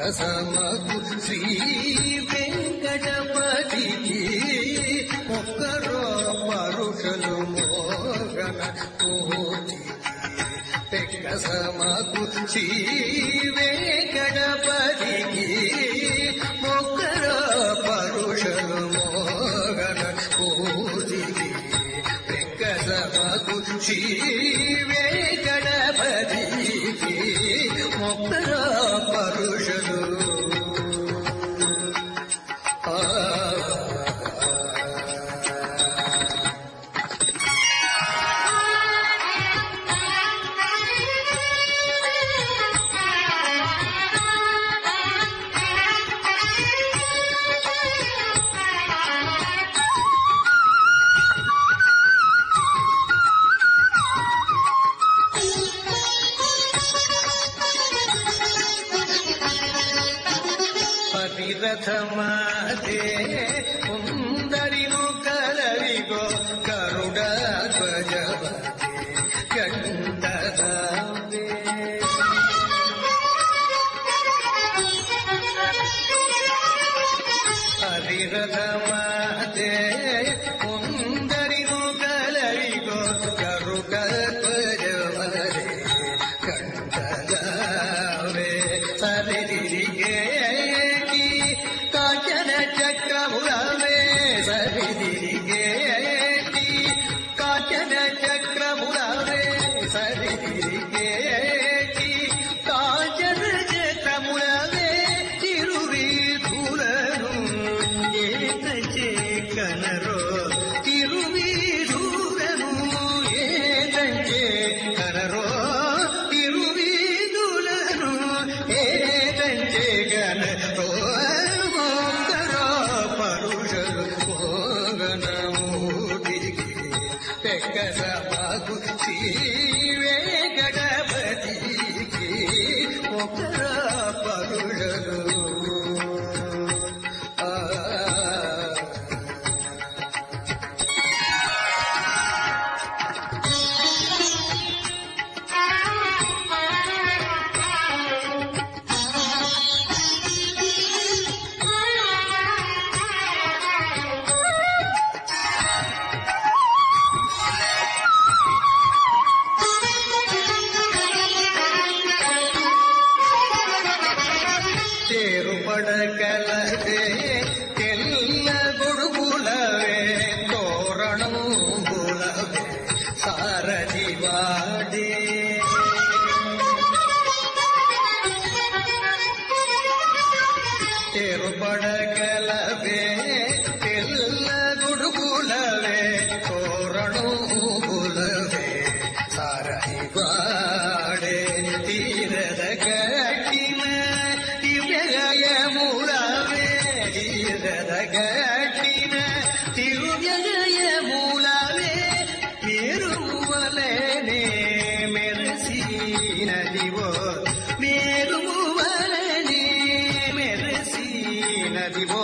సమకు శ్రీ వెంకటపతికి ఒక్కరో పరుషలు మోగన కోటికి పెక్క సమకు శ్రీ వెంకటపతికి ఒక్కరో పరుషలు మోగన కోటికి పెక్క సమకు శ్రీ వెంకటపతికి ఒక్కరో పరుషలు ఆ పరిరథమాదే సుందరిను కలవిగో కరుడ ధ్వజవదే గండదావే పరిరథమాదే సుందరిను కలవిగో కరుడ ధ్వజవదే గండదావే సరిదిరిగేటి కాచన చక్రములవే సరిదిరిగేటి కాచన చక్రములవే సరిదిరిగేటి కాచన చక్రములవే తిరువీధులను ఏతచే కనరో తిరువీధులను ఏతంచే కనరో తిరువీధులను ఏతంచే కనరో మోగరో పరుషలు మోగనమూటికి పెక్క సభకు శ్రీవే గణపతికి ఒకర పరుషలు ఆ చేరుపడగలదే తెల్ల గొడుగులవే తోరణములవే సారథివాడే చేరుపడగలవే తెల్ల గొడుగులవే తోరణములవే సారథివాడే తీరద కట్టిన దివ్యగయములవే తీరద కట్టిన తిరువ్యగయములవే మేరువలనే మెరసినదివో మేరువలనే మెరసినదివో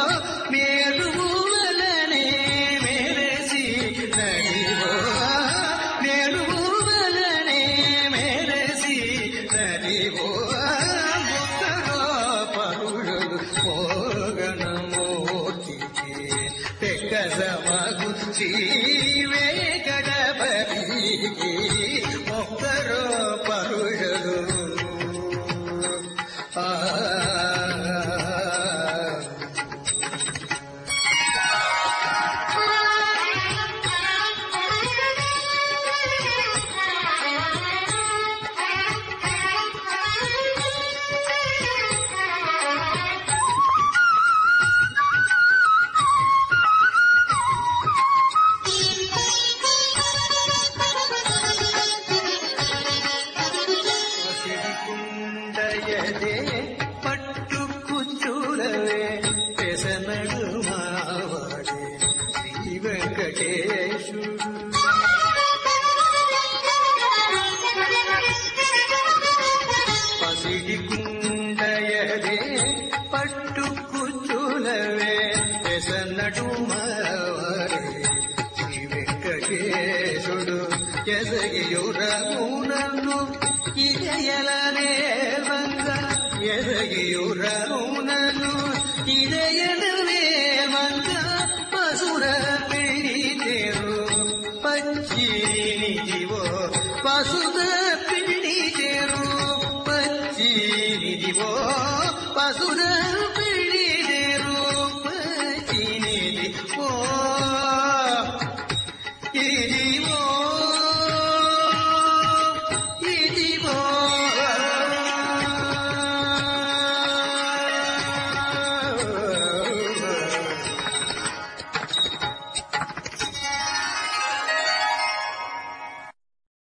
మేరువలనే మెరసినదివో మేరువలనే మెరసినదివో ఒక్కరో పరుడు మోగనమూర్తికి తెక్కసమగు శ్రీవే గణపతికి ఒక్కరో పరుషలు ఆ కుండయదే పట్టు కుచ్చులవే పెసనడు మావాడే శ్రీ వెంకటేశుడు పసిడి కుండయదే పట్టు కుచ్చులవే పెసన్నడు మావాడే శ్రీ వెంకటేశుడు ఎసగియురమునను ఇదయలనే వంగ ఎసగియుర ఇదయన